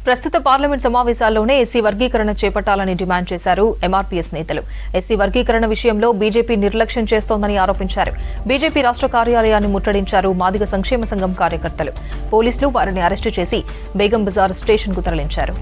ప్రస్తుత parliament సమావేశాల్లోనే SC వర్గీకరణ చేపట్టాలని డిమాండ్ చేశారు ఎంఆర్పీఎస్ నేతలు ఎస్సీ వర్గీకరణ విషయంలో బీజేపీ నిర్లక్ష్యం చేస్తోందని ఆరోపించారు బీజేపీ రాష్ట్ర కార్యాలయాన్ని ముట్టడించారు మాదిగ సంక్షేమ సంఘం కార్యకర్తలు పోలీసులు వారిని అరెస్టు చేసి బేగం బజార్ స్టేషన్కు తరలించారు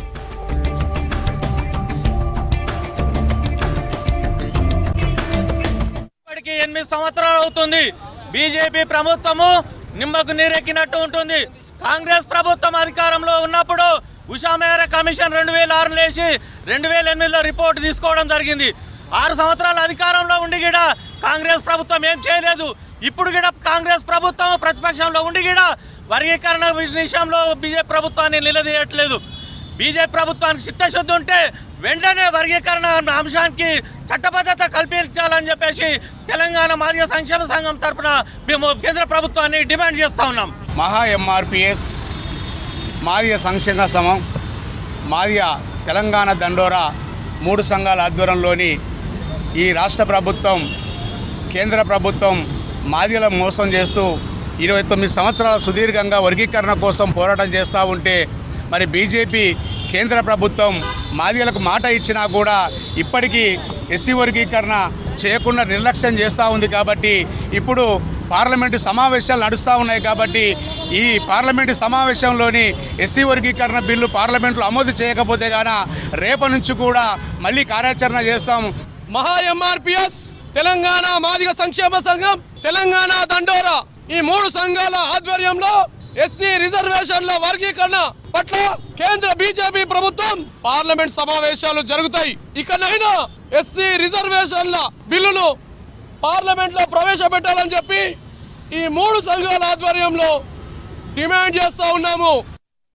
ఇప్పటికి ఎనిమిది సంవత్సరాలు అవుతుంది బీజేపీ ప్రభుత్వము నిమ్మకు నీరెక్కినట్టు ఉంటుంది కాంగ్రెస్ ప్రభుత్వం అధికారంలో ఉన్నప్పుడు ఉషా మేర కమిషన్ రెండు వేల ఆరు లేచి రెండు వేల ఎనిమిదిలో రిపోర్ట్ తీసుకోవడం జరిగింది ఆరు సంవత్సరాల అధికారంలో ఉండి కూడా కాంగ్రెస్ ప్రభుత్వం ఏం చేయలేదు ఇప్పుడు కూడా కాంగ్రెస్ ప్రభుత్వం ప్రతిపక్షంలో ఉండి కూడా వర్గీకరణ విషయంలో బీజేపీ ప్రభుత్వాన్ని నిలదీయట్లేదు బీజేపీ ప్రభుత్వానికి చిత్తశుద్ధి ఉంటే వెంటనే వర్గీకరణ అంశానికి చట్టబద్ధత కల్పించాలని చెప్పేసి తెలంగాణ మాదిగ సంక్షేమ సంఘం తరపున మేము కేంద్ర ప్రభుత్వాన్ని డిమాండ్ చేస్తా ఉన్నాం మహా ఎంఆర్పిఎస్ మాదిగ సంక్షేమ సమం మాదిగ తెలంగాణ దండోరా మూడు సంఘాల ఆధ్వర్యంలోని ఈ రాష్ట్ర ప్రభుత్వం కేంద్ర ప్రభుత్వం మాదిగల మోసం చేస్తూ ఇరవై తొమ్మిది సంవత్సరాల సుదీర్ఘంగా వర్గీకరణ కోసం పోరాటం చేస్తూ ఉంటే మరి బీజేపీ కేంద్ర ప్రభుత్వం మాదిగలకు మాట ఇచ్చినా కూడా ఇప్పటికీ ఎస్సీ వర్గీకరణ చేయకుండా నిర్లక్ష్యం చేస్తూ ఉంది కాబట్టి ఇప్పుడు పార్లమెంటు సమావేశాలు నడుస్తూ ఉన్నాయి కాబట్టి ఈ పార్లమెంటు సమావేశంలోని ఎస్సీ వర్గీకరణ బిల్లు పార్లమెంట్లో ఆమోదు చేయకపోతే గాన రేపటి నుంచి కూడా మళ్ళీ కార్యాచరణ చేస్తాం మహా ఎంఆర్పిఎస్ తెలంగాణ మాదిగ సంక్షేమ సంఘం తెలంగాణ దండోరా ఈ మూడు సంఘాల ఆధ్వర్యంలో ఎస్సీ రిజర్వేషన్ల వర్గీకరణ పట్ల కేంద్ర బీజేపీ ప్రభుత్వం పార్లమెంట్ సమావేశాలు జరుగుతాయి ఇకనైనా ఎస్సీ రిజర్వేషన్ల బిల్లును పార్లమెంట్ లో ప్రవేశపెట్టాలని చెప్పి ఈ మూడు సంఘాల ఆధ్వర్యంలో డిమాండ్ చేస్తా ఉన్నాము